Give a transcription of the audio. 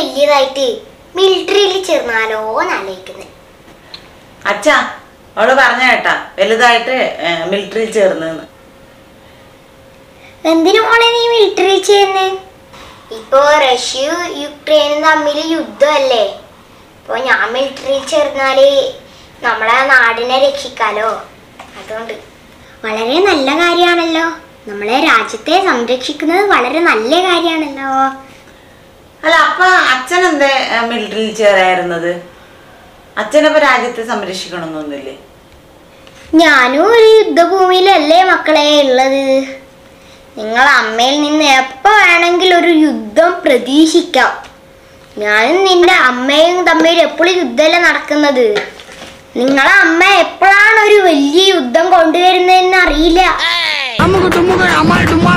വലിയതായിട്ട് മിലിറ്ററിയിൽ ചേർന്നാലോ എന്നാലോചിക്കുന്നത് അച്ഛാ അവള് പറഞ്ഞ കേട്ടാ വലുതായിട്ട് മിലിറ്ററിയിൽ ചേർന്നെന്ന് എന്തിനു മോളെ നീ മിലിറ്ററി ചെയ്യുന്നേ ഇപ്പോ റഷ്യയും യുക്രൈനും തമ്മിൽ യുദ്ധമല്ലേ ഇപ്പൊ ഞാൻ മിലിറ്ററിയിൽ ചേർന്നാല് നമ്മളെ നാടിനെ രക്ഷിക്കാലോ അതുകൊണ്ട് വളരെ നല്ല കാര്യമാണല്ലോ നമ്മളെ രാജ്യത്തെ സംരക്ഷിക്കുന്നത് വളരെ നല്ല കാര്യമാണല്ലോ അല്ല അപ്പൊ അച്ഛൻ എന്തേ മിലിറ്ററിയിൽ ചേരായിരുന്നത് അച്ഛനപ്പൊ രാജ്യത്തെ സംരക്ഷിക്കണമെന്നൊന്നുമില്ലേ ഞാനും ഒരു യുദ്ധഭൂമിയിലല്ലേ മക്കളെ ഉള്ളത് നിങ്ങൾ അമ്മയിൽ നിന്ന് എപ്പോ വേണമെങ്കിൽ ഒരു യുദ്ധം പ്രതീക്ഷിക്കാം ഞാനും നിന്റെ അമ്മയും തമ്മിൽ എപ്പോഴും യുദ്ധമല്ലേ നടക്കുന്നത് നിങ്ങളെ അമ്മ എപ്പോഴാണ് ഒരു വലിയ യുദ്ധം കൊണ്ടുവരുന്നതെന്ന് അറിയില്ല അമ്മുക്ക് തുമ്മുക അമ്മാൾ ഡുമ്മാൾ